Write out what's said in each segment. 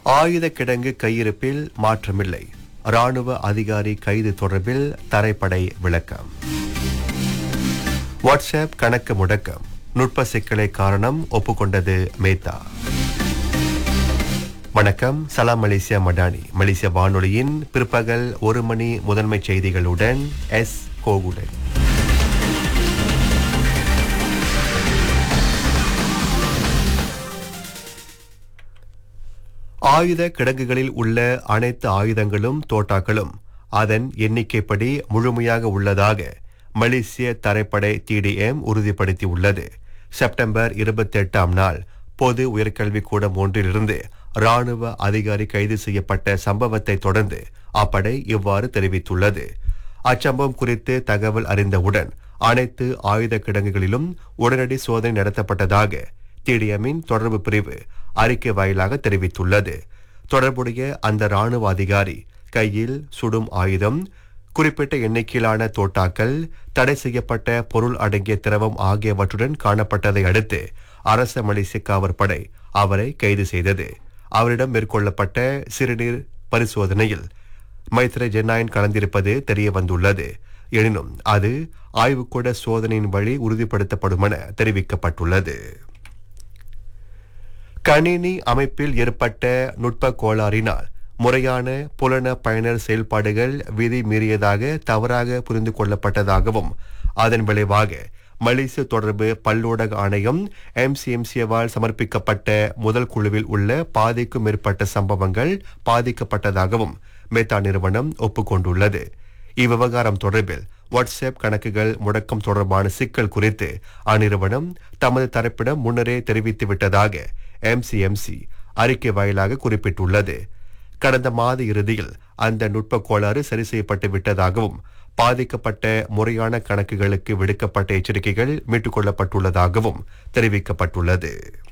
ஆயுத கிடங்கு கையிருப்பில் மாற்றமில்லை ராணுவ அதிகாரி கைது தொடர்பில் தரைப்படை விளக்கம் வாட்ஸ்அப் கணக்கு முடக்கம் நுட்ப சிக்கலை காரணம் ஒப்புக்கொண்டது மேத்தா வணக்கம் சலாம் மலேசியா மடானி மலேசிய வானொலியின் பிற்பகல் ஒரு மணி முதன்மை செய்திகளுடன் எஸ் கோகுலன் ஆயுத கிடங்குகளில் உள்ள அனைத்து ஆயுதங்களும் தோட்டாக்களும் அதன் எண்ணிக்கைப்படி முழுமையாக உள்ளதாக மலேசிய தரைப்படை டிடிஎம் உறுதிப்படுத்தியுள்ளது செப்டம்பர் இருபத்தி எட்டாம் நாள் பொது உயர்கல்விக் கூடம் ஒன்றிலிருந்து ராணுவ அதிகாரி கைது செய்யப்பட்ட சம்பவத்தை தொடர்ந்து அப்படை இவ்வாறு தெரிவித்துள்ளது அச்சம்பவம் குறித்து தகவல் அறிந்தவுடன் அனைத்து ஆயுத கிடங்குகளிலும் உடனடி சோதனை நடத்தப்பட்டதாக டிடிஎம்மின் தொடர்பு பிரிவு அறிக்கை வாயிலாக தெரிவித்துள்ளது தொடர்புடைய அந்த ராணுவ அதிகாரி கையில் சுடும் ஆயுதம் குறிப்பிட்ட எண்ணிக்கையிலான தோட்டாக்கள் தடை செய்யப்பட்ட பொருள் அடங்கிய திரவம் ஆகியவற்றுடன் காணப்பட்டதை அடுத்து அரச மலேசிய காவற்படை அவரை கைது செய்தது அவரிடம் மேற்கொள்ளப்பட்ட சிறுநீர் பரிசோதனையில் மைத்ர ஜென்னாயின் கலந்திருப்பது தெரிய வந்துள்ளது எனினும் அது ஆய்வுக்கூட சோதனையின் வழி உறுதிப்படுத்தப்படும் என தெரிவிக்கப்பட்டுள்ளது கணினி அமைப்பில் ஏற்பட்ட நுட்ப கோளாறினால் முறையான புலன பயனர் செயல்பாடுகள் விதி மீறியதாக தவறாக புரிந்து கொள்ளப்பட்டதாகவும் அதன் விளைவாக மலேசிய தொடர்பு பல்லூடக ஆணையம் எம்சிஎம்சியவால் சமர்ப்பிக்கப்பட்ட முதல் குழுவில் உள்ள பாதிக்கும் மேற்பட்ட சம்பவங்கள் பாதிக்கப்பட்டதாகவும் மெத்தா நிறுவனம் ஒப்புக்கொண்டுள்ளது இவ்விவகாரம் தொடர்பில் வாட்ஸ்அப் கணக்குகள் முடக்கம் தொடர்பான சிக்கல் குறித்து அந்நிறுவனம் தமது தரப்பிடம் முன்னரே தெரிவித்து விட்டதாக எம்சிஎம்சி அறிக்கை வாயிலாக குறிப்பிட்டுள்ளது கடந்த மாத இறுதியில் அந்த நுட்ப கோளாறு சரி செய்யப்பட்டு விட்டதாகவும் பாதிக்கப்பட்ட முறையான கணக்குகளுக்கு விடுக்கப்பட்ட எச்சரிக்கைகள் மீட்டுக் கொள்ளப்பட்டுள்ளதாகவும் தெரிவிக்கப்பட்டுள்ளது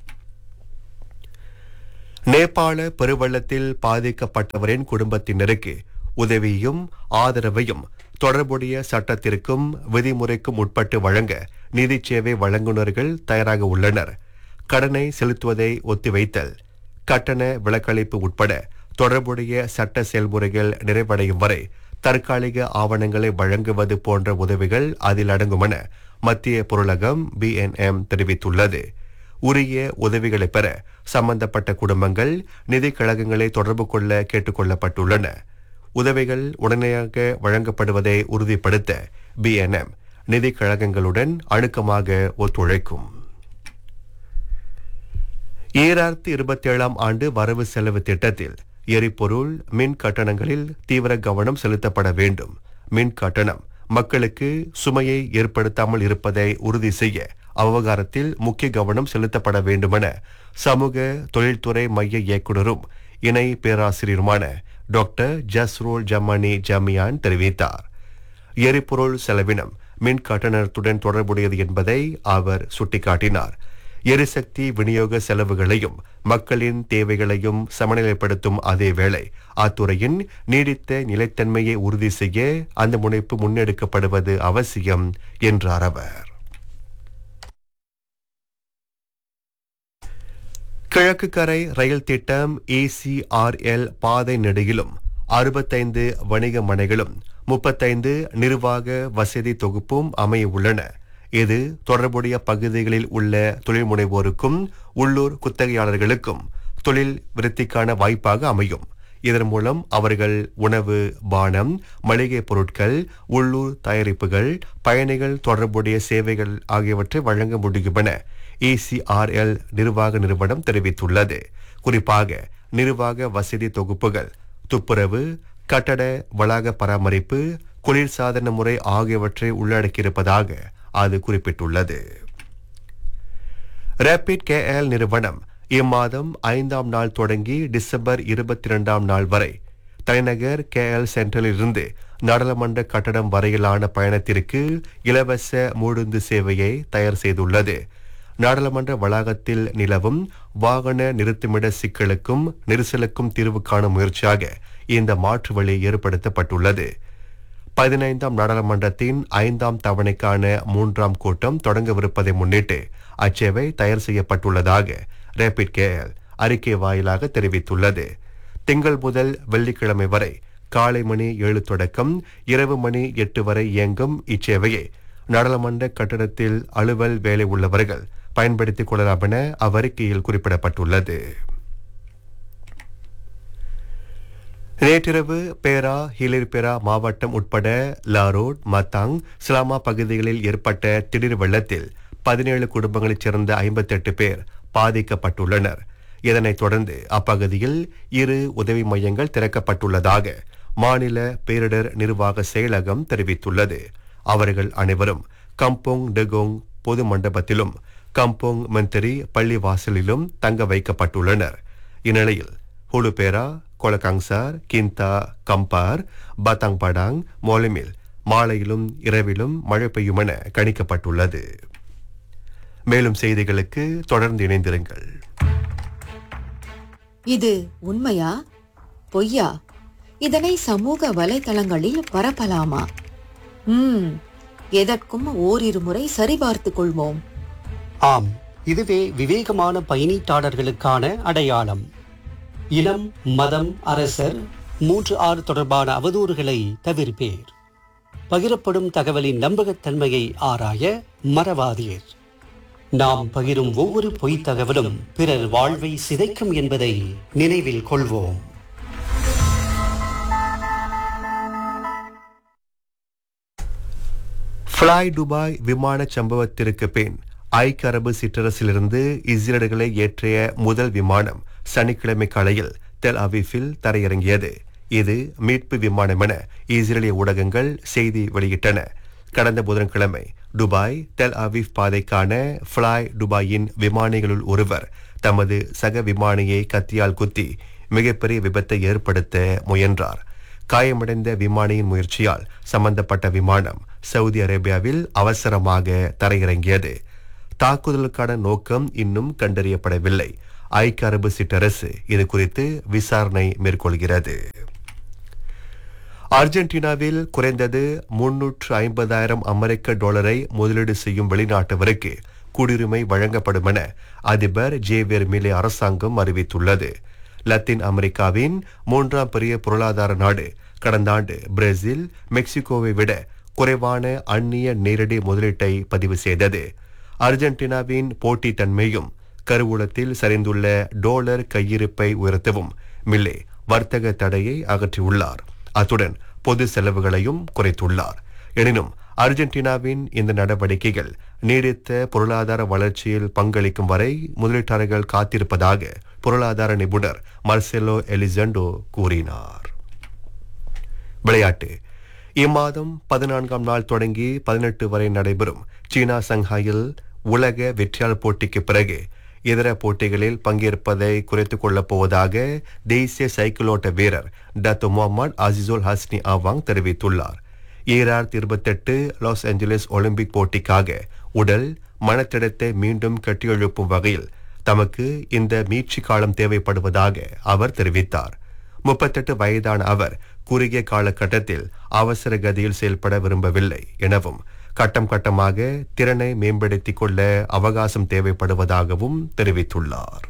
நேபாள பெருவெள்ளத்தில் பாதிக்கப்பட்டவரின் குடும்பத்தினருக்கு உதவியும் ஆதரவையும் தொடர்புடைய சட்டத்திற்கும் விதிமுறைக்கும் உட்பட்டு வழங்க நிதி சேவை வழங்குநர்கள் தயாராக உள்ளனர் கடனை செலுத்துவதை ஒத்திவைத்தல் கட்டண விலக்களிப்பு உட்பட தொடர்புடைய சட்ட செயல்முறைகள் நிறைவடையும் வரை தற்காலிக ஆவணங்களை வழங்குவது போன்ற உதவிகள் அதில் அடங்கும் என மத்திய பொருளகம் பிஎன்எம் தெரிவித்துள்ளது உரிய உதவிகளை பெற சம்பந்தப்பட்ட குடும்பங்கள் நிதி கழகங்களை தொடர்பு கொள்ள கேட்டுக்கொள்ளப்பட்டுள்ளன உதவிகள் உடனடியாக வழங்கப்படுவதை உறுதிப்படுத்த பிஎன்எம் நிதி கழகங்களுடன் அணுக்கமாக ஒத்துழைக்கும் ஈராயிரத்தி இருபத்தி ஏழாம் ஆண்டு வரவு செலவு திட்டத்தில் எரிபொருள் மின் கட்டணங்களில் தீவிர கவனம் செலுத்தப்பட வேண்டும் மின் கட்டணம் மக்களுக்கு சுமையை ஏற்படுத்தாமல் இருப்பதை உறுதி செய்ய அவ்வகாரத்தில் முக்கிய கவனம் செலுத்தப்பட வேண்டுமென சமூக தொழில்துறை மைய இயக்குநரும் இணை பேராசிரியருமான டாக்டர் ஜஸ்ரோல் ஜமானி ஜமியான் தெரிவித்தார் எரிபொருள் செலவினம் மின் கட்டணத்துடன் தொடர்புடையது என்பதை அவர் சுட்டிக்காட்டினார் எரிசக்தி விநியோக செலவுகளையும் மக்களின் தேவைகளையும் சமநிலைப்படுத்தும் அதே வேளை அத்துறையின் நீடித்த நிலைத்தன்மையை உறுதி செய்ய அந்த முனைப்பு முன்னெடுக்கப்படுவது அவசியம் என்றார் அவர் கிழக்கு கரை ரயில் திட்டம் ஏசிஆர்எல் பாதை நெடுகிலும் அறுபத்தைந்து வணிக மனைகளும் முப்பத்தைந்து நிர்வாக வசதி தொகுப்பும் அமைய உள்ளன இது தொடர்புடைய பகுதிகளில் உள்ள தொழில் முனைவோருக்கும் உள்ளூர் குத்தகையாளர்களுக்கும் தொழில் விருத்திக்கான வாய்ப்பாக அமையும் இதன் மூலம் அவர்கள் உணவு பானம் மளிகை பொருட்கள் உள்ளூர் தயாரிப்புகள் பயணிகள் தொடர்புடைய சேவைகள் ஆகியவற்றை வழங்க முடியும் என ஏசிஆர்எல் நிர்வாக நிறுவனம் தெரிவித்துள்ளது குறிப்பாக நிர்வாக வசதி தொகுப்புகள் துப்புரவு கட்டட வளாக பராமரிப்பு குளிர்சாதன முறை ஆகியவற்றை உள்ளடக்கியிருப்பதாக அது குறிப்பிட்டுள்ளது ரேபிட் கேஎல் நிறுவனம் இம்மாதம் ஐந்தாம் நாள் தொடங்கி டிசம்பர் இருபத்தி இரண்டாம் நாள் வரை தலைநகர் கேஎல் சென்ட்ரலில் இருந்து நாடாளுமன்ற கட்டடம் வரையிலான பயணத்திற்கு இலவச மூடுந்து சேவையை தயார் செய்துள்ளது நாடாளுமன்ற வளாகத்தில் நிலவும் வாகன நிறுத்துமிட சிக்கலுக்கும் நெரிசலுக்கும் தீர்வு காணும் முயற்சியாக இந்த மாற்று வழி ஏற்படுத்தப்பட்டுள்ளது பதினைந்தாம் நாடாளுமன்றத்தின் ஐந்தாம் தவணைக்கான மூன்றாம் கூட்டம் தொடங்கவிருப்பதை முன்னிட்டு அச்சேவை தயார் செய்யப்பட்டுள்ளதாக ரேபிட் கேஎல் அறிக்கை வாயிலாக தெரிவித்துள்ளது திங்கள் முதல் வெள்ளிக்கிழமை வரை காலை மணி ஏழு தொடக்கம் இரவு மணி எட்டு வரை இயங்கும் இச்சேவையை நாடாளுமன்ற கட்டடத்தில் அலுவல் வேலை உள்ளவர்கள் பயன்படுத்திக் கொள்ளலாம் என அவ்வறிக்கையில் குறிப்பிடப்பட்டுள்ளது நேற்றிரவு பேரா ஹிலிர்பெரா மாவட்டம் உட்பட லாரோட் மத்தாங் சிலாமா பகுதிகளில் ஏற்பட்ட திடீர் வெள்ளத்தில் பதினேழு குடும்பங்களைச் சேர்ந்த ஐம்பத்தெட்டு பேர் பாதிக்கப்பட்டுள்ளனர் இதனைத் தொடர்ந்து அப்பகுதியில் இரு உதவி மையங்கள் திறக்கப்பட்டுள்ளதாக மாநில பேரிடர் நிர்வாக செயலகம் தெரிவித்துள்ளது அவர்கள் அனைவரும் கம்போங் டெகோங் பொது மண்டபத்திலும் கம்போங் மந்திரி பள்ளிவாசலிலும் தங்க வைக்கப்பட்டுள்ளனர் இந்நிலையில் ஹுலுபேரா கொலகாங்சார் கிந்தா கம்பார் பத்தாங் படாங் மோலமில் மாலையிலும் இரவிலும் மழை பெய்யும் என கணிக்கப்பட்டுள்ளது மேலும் செய்திகளுக்கு தொடர்ந்து இணைந்திருங்கள் இது உண்மையா பொய்யா இதனை சமூக வலைதளங்களில் பரப்பலாமா ம் எதற்கும் ஓரிரு முறை சரிபார்த்துக் கொள்வோம் ஆம் இதுவே விவேகமான பயணீட்டாளர்களுக்கான அடையாளம் இனம் மதம் அரசர் மூன்று ஆறு தொடர்பான அவதூறுகளை தவிர்ப்பேர் பகிரப்படும் தகவலின் நம்பகத்தன்மையை ஆராய மறவாதீர் நாம் பகிரும் ஒவ்வொரு பொய்த் தகவலும் பிறர் வாழ்வை சிதைக்கும் என்பதை நினைவில் கொள்வோம் ஃப்ளாய் துபாய் விமான சம்பவத்திற்கு பின் ஐக்கிய அரபு சிற்றரசிலிருந்து இஸ்ரேல்களை ஏற்றிய முதல் விமானம் சனிக்கிழமை காலையில் தெல் அவீஃபில் தரையிறங்கியது இது மீட்பு விமானம் என இஸ்ரேலிய ஊடகங்கள் செய்தி வெளியிட்டன கடந்த புதன்கிழமை துபாய் தெல் அவீவ் பாதைக்கான ஃப்ளாய் துபாயின் விமானிகளுள் ஒருவர் தமது சக விமானியை கத்தியால் குத்தி மிகப்பெரிய விபத்தை ஏற்படுத்த முயன்றார் காயமடைந்த விமானியின் முயற்சியால் சம்பந்தப்பட்ட விமானம் சவுதி அரேபியாவில் அவசரமாக தரையிறங்கியது தாக்குதலுக்கான நோக்கம் இன்னும் கண்டறியப்படவில்லை ஐக்கிய அரபு சிற்றரசு இது குறித்து விசாரணை மேற்கொள்கிறது அர்ஜென்டினாவில் குறைந்தது முன்னூற்று ஐம்பதாயிரம் அமெரிக்க டாலரை முதலீடு செய்யும் வெளிநாட்டவருக்கு குடியுரிமை வழங்கப்படும் என அதிபர் ஜேவியர் மிலே அரசாங்கம் அறிவித்துள்ளது லத்தீன் அமெரிக்காவின் மூன்றாம் பெரிய பொருளாதார நாடு கடந்த ஆண்டு பிரேசில் மெக்சிகோவை விட குறைவான அந்நிய நேரடி முதலீட்டை பதிவு செய்தது அர்ஜென்டினாவின் போட்டித்தன்மையும் கருவூலத்தில் சரிந்துள்ள டாலர் கையிருப்பை உயர்த்தவும் மில்லே வர்த்தக தடையை அகற்றியுள்ளார் அத்துடன் பொது செலவுகளையும் குறைத்துள்ளார் எனினும் அர்ஜென்டினாவின் இந்த நடவடிக்கைகள் நீடித்த பொருளாதார வளர்ச்சியில் பங்களிக்கும் வரை முதலீட்டாளர்கள் காத்திருப்பதாக பொருளாதார நிபுணர் மர்செலோ எலிசண்டோ கூறினார் விளையாட்டு இம்மாதம் பதினான்காம் நாள் தொடங்கி பதினெட்டு வரை நடைபெறும் சீனா சங்ஹாயில் உலக வெற்றியாளர் போட்டிக்கு பிறகு இதர போட்டிகளில் பங்கேற்பதை குறைத்துக் கொள்ளப் போவதாக தேசிய சைக்கிளோட்ட வீரர் Datuk Mohamed Azizul Hasni Awang தெரிவித்துள்ளார் ஈராயிரத்தி இருபத்தெட்டு லாஸ் ஏஞ்சலிஸ் ஒலிம்பிக் போட்டிக்காக உடல் மனத்திடத்தை மீண்டும் கட்டியெழுப்பும் வகையில் தமக்கு இந்த மீட்சி காலம் தேவைப்படுவதாக அவர் தெரிவித்தார் முப்பத்தெட்டு வயதான அவர் குறுகிய காலகட்டத்தில் அவசர கதியில் செயல்பட விரும்பவில்லை எனவும் கட்டம் கட்டமாக திறனை மேம்படுத்திக் கொள்ள அவகாசம் தேவைப்படுவதாகவும் தெரிவித்துள்ளார்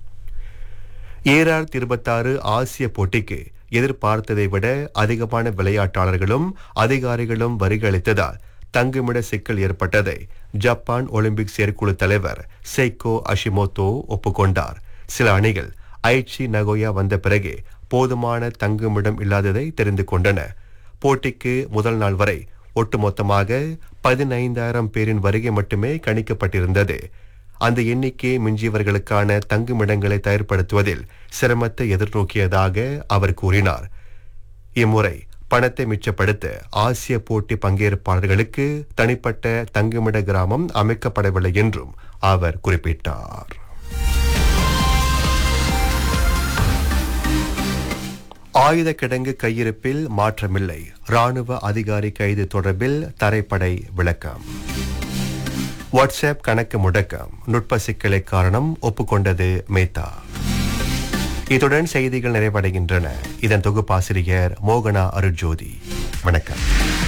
ஏழாயிரத்தி இருபத்தாறு ஆசிய போட்டிக்கு எதிர்பார்த்ததை விட அதிகமான விளையாட்டாளர்களும் அதிகாரிகளும் வரிகளித்ததால் தங்குமிட சிக்கல் ஏற்பட்டதை ஜப்பான் ஒலிம்பிக் செயற்குழு தலைவர் செய்கோ அஷிமோட்டோ ஒப்புக்கொண்டார் சில அணிகள் ஐச்சி நகோயா வந்த பிறகு போதுமான தங்குமிடம் இல்லாததை தெரிந்து கொண்டன போட்டிக்கு முதல் நாள் வரை ஒட்டுமொத்தமாக பதினைந்தாயிரம் பேரின் வருகை மட்டுமே கணிக்கப்பட்டிருந்தது அந்த எண்ணிக்கை மிஞ்சியவர்களுக்கான தங்குமிடங்களை தயார்படுத்துவதில் சிரமத்தை எதிர்நோக்கியதாக அவர் கூறினார் இம்முறை பணத்தை மிச்சப்படுத்த ஆசிய போட்டி பங்கேற்பாளர்களுக்கு தனிப்பட்ட தங்குமிட கிராமம் அமைக்கப்படவில்லை என்றும் அவர் குறிப்பிட்டார் ஆயுத கிடங்கு கையிருப்பில் மாற்றமில்லை ராணுவ அதிகாரி கைது தொடர்பில் தரைப்படை விளக்கம் வாட்ஸ்அப் கணக்கு முடக்கம் நுட்ப சிக்கலை காரணம் ஒப்புக்கொண்டது மேத்தா இத்துடன் செய்திகள் நிறைவடைகின்றன இதன் தொகுப்பாசிரியர் மோகனா அருட்ஜோதி வணக்கம்